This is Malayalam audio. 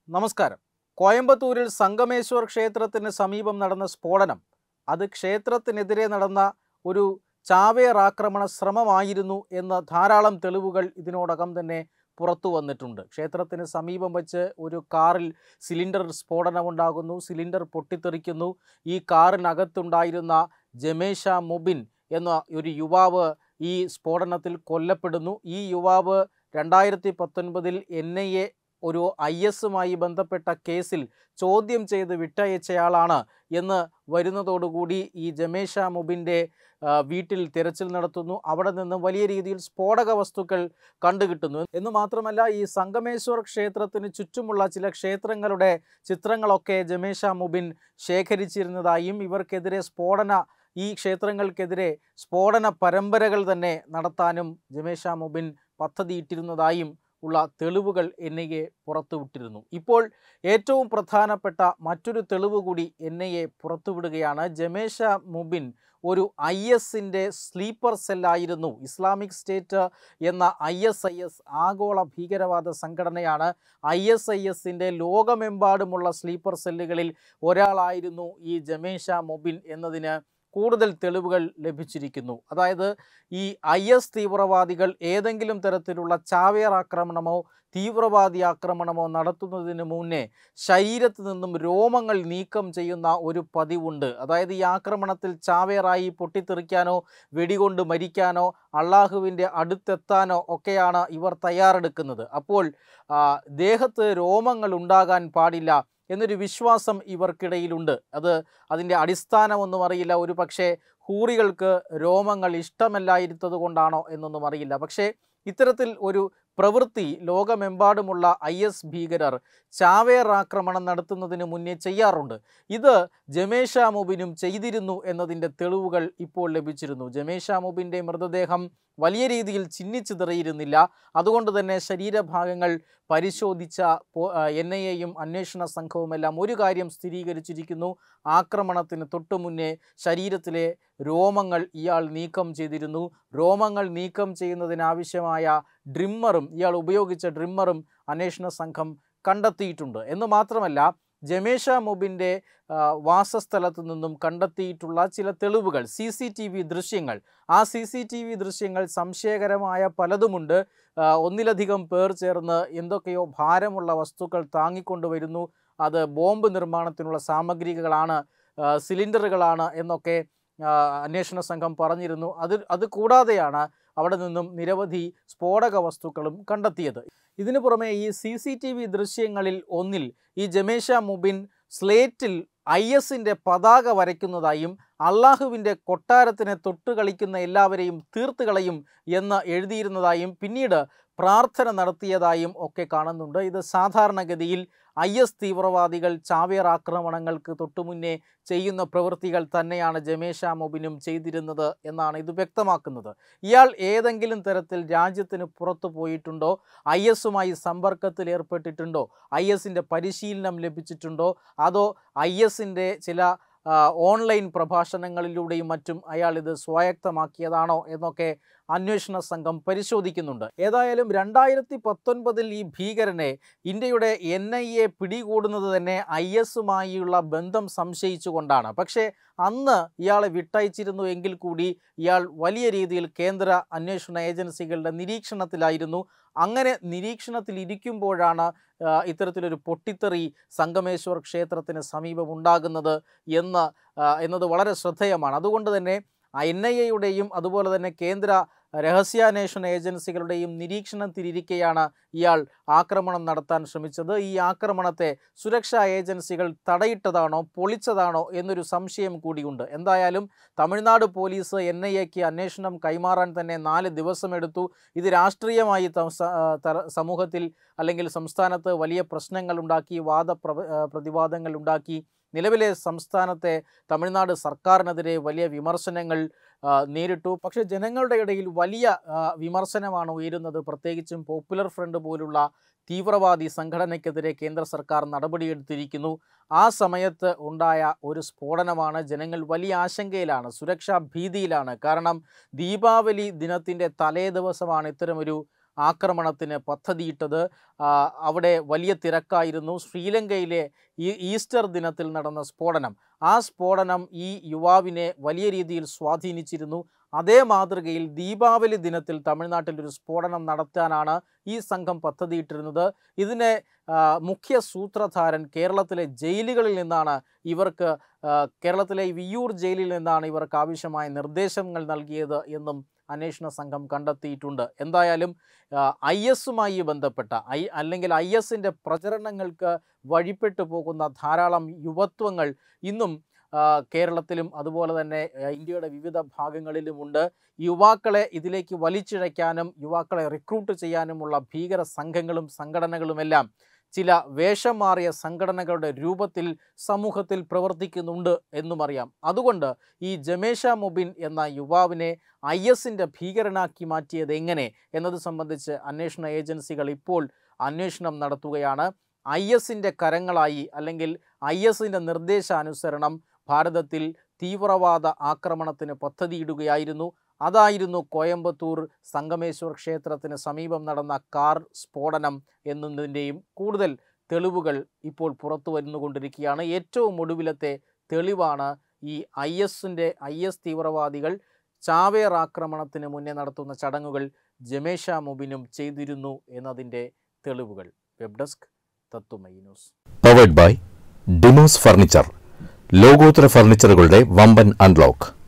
നമസ്കാരം കോയമ്പത്തൂരിൽ സംഗമേശ്വർ ക്ഷേത്രത്തിന് സമീപം നടന്ന സ്ഫോടനം അത് ക്ഷേത്രത്തിനെതിരെ നടന്ന ഒരു ചാവേർ ആക്രമണ ശ്രമമായിരുന്നു എന്ന ധാരാളം തെളിവുകൾ ഇതിനോടകം തന്നെ പുറത്തു വന്നിട്ടുണ്ട് ക്ഷേത്രത്തിന് സമീപം വെച്ച് ഒരു കാറിൽ സിലിണ്ടർ സ്ഫോടനമുണ്ടാകുന്നു സിലിണ്ടർ പൊട്ടിത്തെറിക്കുന്നു ഈ കാറിനകത്തുണ്ടായിരുന്ന ജമേഷ മുബിൻ എന്ന ഒരു യുവാവ് ഈ സ്ഫോടനത്തിൽ കൊല്ലപ്പെടുന്നു ഈ യുവാവ് രണ്ടായിരത്തി പത്തൊൻപതിൽ എൻ ഐ എ ഒരു ഐ എസുമായി ബന്ധപ്പെട്ട കേസിൽ ചോദ്യം ചെയ്ത് വിട്ടയച്ചയാളാണ് എന്ന് വരുന്നതോടുകൂടി ഈ ജമേഷ മുബിൻ്റെ ആ, വീട്ടിൽ തിരച്ചിൽ നടത്തുന്നു അവിടെ നിന്ന് വലിയ രീതിയിൽ സ്ഫോടക വസ്തുക്കൾ കണ്ടുകിട്ടുന്നു എന്ന് മാത്രമല്ല ഈ സംഗമേശ്വർ ക്ഷേത്രത്തിന് ചുറ്റുമുള്ള ചില ക്ഷേത്രങ്ങളുടെ ചിത്രങ്ങളൊക്കെ ജമേഷ മുബിൻ ശേഖരിച്ചിരുന്നതായും ഇവർക്കെതിരെ സ്ഫോടന ഈ ക്ഷേത്രങ്ങൾക്കെതിരെ സ്ഫോടന പരമ്പരകൾ തന്നെ നടത്താനും ജമേഷ മുബിൻ പദ്ധതിയിട്ടിരുന്നതായും ഉള്ള തെളിവുകൾ എൻ ഐ എ പുറത്തുവിട്ടിരുന്നു ഇപ്പോൾ ഏറ്റവും പ്രധാനപ്പെട്ട മറ്റൊരു തെളിവ് കൂടി എൻ ഐ എ പുറത്തുവിടുകയാണ് ജമേഷ മുബിൻ ഒരു ഐ എസിൻ്റെ സ്ലീപ്പർ സെല്ലായിരുന്നു ഇസ്ലാമിക് സ്റ്റേറ്റ് എന്ന ഐ എസ് ഐ എസ് ആഗോള ഭീകരവാദ സംഘടനയാണ് ഐ എസ് ഐ എസിൻ്റെ ലോകമെമ്പാടുമുള്ള സ്ലീപ്പർ സെല്ലുകളിൽ ഒരാളായിരുന്നു ഈ ജമേഷ മൊബിൻ എന്നതിന് കൂടുതൽ തെളിവുകൾ ലഭിച്ചിരിക്കുന്നു അതായത് ഈ ഐ എസ് തീവ്രവാദികൾ ഏതെങ്കിലും തരത്തിലുള്ള ചാവേർ ആക്രമണമോ തീവ്രവാദി ആക്രമണമോ നടത്തുന്നതിന് മുന്നേ ശരീരത്ത് നിന്നും രോമങ്ങൾ നീക്കം ചെയ്യുന്ന ഒരു പതിവുണ്ട് അതായത് ഈ ആക്രമണത്തിൽ ചാവേറായി പൊട്ടിത്തെറിക്കാനോ വെടികൊണ്ട് മരിക്കാനോ അള്ളാഹുവിൻ്റെ അടുത്തെത്താനോ ഒക്കെയാണ് ഇവർ തയ്യാറെടുക്കുന്നത് അപ്പോൾ ആ, ദേഹത്ത് രോമങ്ങൾ ഉണ്ടാകാൻ പാടില്ല എന്നൊരു വിശ്വാസം ഇവർക്കിടയിലുണ്ട് അത് അതിൻ്റെ അടിസ്ഥാനമൊന്നും അറിയില്ല ഒരു പക്ഷേ ഹൂറികൾക്ക് രോമങ്ങൾ ഇഷ്ടമല്ലായിരുത്തത് കൊണ്ടാണോ എന്നൊന്നും അറിയില്ല പക്ഷേ ഇത്തരത്തിൽ ഒരു പ്രവൃത്തി ലോകമെമ്പാടുമുള്ള ഐ എസ് ഭീകരർ ചാവേർ ആക്രമണം നടത്തുന്നതിന് മുന്നേ ചെയ്യാറുണ്ട് ഇത് ജമേഷ മുബിനും ചെയ്തിരുന്നു എന്നതിൻ്റെ തെളിവുകൾ ഇപ്പോൾ ലഭിച്ചിരുന്നു ജമേഷ മുബിൻ്റെ മൃതദേഹം വലിയ രീതിയിൽ ചിന്നിച്ചിതറിയിരുന്നില്ല അതുകൊണ്ട് തന്നെ ശരീരഭാഗങ്ങൾ പരിശോധിച്ച എൻ ഐ എയും അന്വേഷണ സംഘവുമെല്ലാം ഒരു കാര്യം സ്ഥിരീകരിച്ചിരിക്കുന്നു ആക്രമണത്തിന് തൊട്ടു മുന്നേ ശരീരത്തിലെ രോമങ്ങൾ ഇയാൾ നീക്കം ചെയ്തിരുന്നു രോമങ്ങൾ നീക്കം ചെയ്യുന്നതിനാവശ്യമായ ഡ്രിമ്മറും ഇയാൾ ഉപയോഗിച്ച ഡ്രിമ്മറും അന്വേഷണ സംഘം കണ്ടെത്തിയിട്ടുണ്ട് എന്ന് മാത്രമല്ല ജമേഷ മുബിൻ്റെ ആ, വാസസ്ഥലത്ത് നിന്നും കണ്ടെത്തിയിട്ടുള്ള ചില തെളിവുകൾ സി സി ടി വി ദൃശ്യങ്ങൾ ആ സി സി ടി വി ദൃശ്യങ്ങൾ സംശയകരമായ പലതുമുണ്ട് ആ, ഒന്നിലധികം പേർ ചേർന്ന് എന്തൊക്കെയോ ഭാരമുള്ള വസ്തുക്കൾ താങ്ങിക്കൊണ്ടുവരുന്നു അത് ബോംബ് നിർമ്മാണത്തിനുള്ള സാമഗ്രികളാണ് ആ, സിലിണ്ടറുകളാണ് എന്നൊക്കെ ആ, അന്വേഷണ സംഘം പറഞ്ഞിരുന്നു അത് അത് കൂടാതെയാണ് അവിടെ നിന്നും നിരവധി സ്ഫോടക വസ്തുക്കളും കണ്ടെത്തിയത് ഇതിനു പുറമെ ഈ സി സി ടി വി ദൃശ്യങ്ങളിൽ ഒന്നിൽ ഈ ജമേഷ മുബിൻ സ്ലേറ്റിൽ ഐ എസിൻ്റെ പതാക വരയ്ക്കുന്നതായും അള്ളാഹുവിൻ്റെ കൊട്ടാരത്തിനെ തൊട്ട് കളിക്കുന്ന എല്ലാവരെയും തീർത്ത് കളയും എന്ന് എഴുതിയിരുന്നതായും പിന്നീട് പ്രാർത്ഥന നടത്തിയതായും ഒക്കെ കാണുന്നുണ്ട് ഇത് സാധാരണഗതിയിൽ ഐ എസ് തീവ്രവാദികൾ ചാവേർ ആക്രമണങ്ങൾക്ക് തൊട്ടുമുന്നേ ചെയ്യുന്ന പ്രവൃത്തികൾ തന്നെയാണ് ജമേഷ മൊബിനും ചെയ്തിരുന്നത് എന്നാണ് ഇത് വ്യക്തമാക്കുന്നത് ഇയാൾ ഏതെങ്കിലും തരത്തിൽ രാജ്യത്തിന് പുറത്തു പോയിട്ടുണ്ടോ ഐ എസുമായി സമ്പർക്കത്തിൽ ഏർപ്പെട്ടിട്ടുണ്ടോ ഐ എസിൻ്റെ പരിശീലനം ലഭിച്ചിട്ടുണ്ടോ അതോ ഐ എസിൻ്റെ ചില ആ, ഓൺലൈൻ പ്രഭാഷണങ്ങളിലൂടെയും മറ്റും അയാൾ ഇത് സ്വായത്തമാക്കിയതാണോ എന്നൊക്കെ അന്വേഷണ സംഘം പരിശോധിക്കുന്നുണ്ട് ഏതായാലും രണ്ടായിരത്തി പത്തൊൻപതിൽ ഈ ഭീകരനെ ഇന്ത്യയുടെ എൻ ഐ എ പിടികൂടുന്നത് തന്നെ ഐ എസുമായുള്ള ബന്ധം സംശയിച്ചുകൊണ്ടാണ് പക്ഷേ അന്ന് ഇയാളെ വിട്ടയച്ചിരുന്നു എങ്കിൽ കൂടി ഇയാൾ വലിയ രീതിയിൽ കേന്ദ്ര അന്വേഷണ ഏജൻസികളുടെ നിരീക്ഷണത്തിലായിരുന്നു അങ്ങനെ നിരീക്ഷണത്തിൽ ഇരിക്കുമ്പോഴാണ് ആ, ഇത്തരത്തിലൊരു പൊട്ടിത്തെറി സംഗമേശ്വർ ക്ഷേത്രത്തിന് സമീപം ഉണ്ടാകുന്നത് എന്ന് ആ, എന്നത് വളരെ ശ്രദ്ധേയമാണ് അതുകൊണ്ട് തന്നെ എൻ ഐ എയുടെയും അതുപോലെ തന്നെ കേന്ദ്ര രഹസ്യാന്വേഷണ ഏജൻസികളുടെയും നിരീക്ഷണത്തിലിരിക്കെയാണ് ഇയാൾ ആക്രമണം നടത്താൻ ശ്രമിച്ചത് ഈ ആക്രമണത്തെ സുരക്ഷാ ഏജൻസികൾ തടയിട്ടതാണോ പൊളിച്ചതാണോ എന്നൊരു സംശയം കൂടിയുണ്ട് എന്തായാലും തമിഴ്നാട് പോലീസ് എൻ ഐ എക്ക് അന്വേഷണം കൈമാറാൻ തന്നെ നാല് ദിവസമെടുത്തു ഇത് രാഷ്ട്രീയമായി തംസ- ആ, തര- സമൂഹത്തിൽ അല്ലെങ്കിൽ സംസ്ഥാനത്ത് വലിയ പ്രശ്നങ്ങൾ ഉണ്ടാക്കി വാദ പ്രവ- ആ, പ്രതിവാദങ്ങൾ ഉണ്ടാക്കി നിലവിലെ സംസ്ഥാനത്തെ തമിഴ്നാട് സർക്കാരിനെതിരെ വലിയ വിമർശനങ്ങൾ ആ, നേരിട്ടു പക്ഷേ ജനങ്ങളുടെ ഇടയിൽ വലിയ ആ, വിമർശനമാണ് ഉയരുന്നത് പ്രത്യേകിച്ചും പോപ്പുലർ ഫ്രണ്ട് പോലുള്ള തീവ്രവാദി സംഘടനയ്ക്കെതിരെ കേന്ദ്ര സർക്കാർ നടപടിയെടുത്തിരിക്കുന്നു ആ സമയത്ത് ഉണ്ടായ ഒരു സ്ഫോടനമാണ് ജനങ്ങൾ വലിയ ആശങ്കയിലാണ് സുരക്ഷാ ഭീതിയിലാണ് കാരണം ദീപാവലി ദിനത്തിൻ്റെ തലേ ദിവസമാണ് ഇത്തരമൊരു ആക്രമണത്തിന് പദ്ധതിയിട്ടത് ആ, അവിടെ വലിയ തിരക്കായിരുന്നു ശ്രീലങ്കയിലെ ഈ ഈസ്റ്റർ ദിനത്തിൽ നടന്ന സ്ഫോടനം ആ സ്ഫോടനം ഈ യുവാവിനെ വലിയ രീതിയിൽ സ്വാധീനിച്ചിരുന്നു അതേ മാതൃകയിൽ ദീപാവലി ദിനത്തിൽ തമിഴ്നാട്ടിൽ ഒരു സ്ഫോടനം നടത്താനാണ് ഈ സംഘം പദ്ധതിയിട്ടിരുന്നത് ഇതിനെ ആ, മുഖ്യ സൂത്രധാരൻ കേരളത്തിലെ ജയിലുകളിൽ നിന്നാണ് ഇവർക്ക് ആ, കേരളത്തിലെ വിയ്യൂർ ജയിലിൽ നിന്നാണ് ഇവർക്ക് ആവശ്യമായ നിർദ്ദേശങ്ങൾ നൽകിയത് എന്നും അന്വേഷണ സംഘം കണ്ടെത്തിയിട്ടുണ്ട് എന്തായാലും ഐ എസുമായി ബന്ധപ്പെട്ട ഐ അല്ലെങ്കിൽ ഐ എസിൻ്റെ പ്രചരണങ്ങൾക്ക് വഴിപ്പെട്ടു പോകുന്ന ധാരാളം യുവത്വങ്ങൾ ഇന്നും ആ, കേരളത്തിലും അതുപോലെ തന്നെ ആ, ഇന്ത്യയുടെ വിവിധ ഭാഗങ്ങളിലുമുണ്ട് യുവാക്കളെ ഇതിലേക്ക് വലിച്ചിഴയ്ക്കാനും യുവാക്കളെ റിക്രൂട്ട് ചെയ്യാനുമുള്ള ഭീകര സംഘങ്ങളും സംഘടനകളുമെല്ലാം ചില വേഷം മാറിയ സംഘടനകളുടെ രൂപത്തിൽ സമൂഹത്തിൽ പ്രവർത്തിക്കുന്നുണ്ട് എന്നും അറിയാം അതുകൊണ്ട് ഈ ജമേഷ മൊബിൻ എന്ന യുവാവിനെ ഐ എസിൻ്റെ ഭീകരനാക്കി മാറ്റിയത് എങ്ങനെ എന്നത് സംബന്ധിച്ച് അന്വേഷണ ഏജൻസികൾ ഇപ്പോൾ അന്വേഷണം നടത്തുകയാണ് ഐ എസിൻ്റെ കരങ്ങളായി അല്ലെങ്കിൽ ഐ എസിൻ്റെ നിർദ്ദേശാനുസരണം ഭാരതത്തിൽ തീവ്രവാദ ആക്രമണത്തിന് പദ്ധതിയിടുകയായിരുന്നു അതായിരുന്നു കോയമ്പത്തൂർ സംഗമേശ്വർ ക്ഷേത്രത്തിന് സമീപം നടന്ന കാർ സ്ഫോടനം എന്നതിൻ്റെയും കൂടുതൽ തെളിവുകൾ ഇപ്പോൾ പുറത്തു വന്നുകൊണ്ടിരിക്കുകയാണ് ഏറ്റവും ഒടുവിലത്തെ തെളിവാണ് ഈ ഐ എസിൻ്റെ ഐ എസ് തീവ്രവാദികൾ ചാവേർ ആക്രമണത്തിന് മുന്നേ നടത്തുന്ന ചടങ്ങുകൾ ജമേഷ മുബിനും ചെയ്തിരുന്നു എന്നതിൻ്റെ തെളിവുകൾ വെബ് ഡെസ്ക് തത്തുമൈ news powered by Demos furniture ലോകോത്തര ഫർണിച്ചറുകളുടെ വമ്പൻ അൺലോക്ക്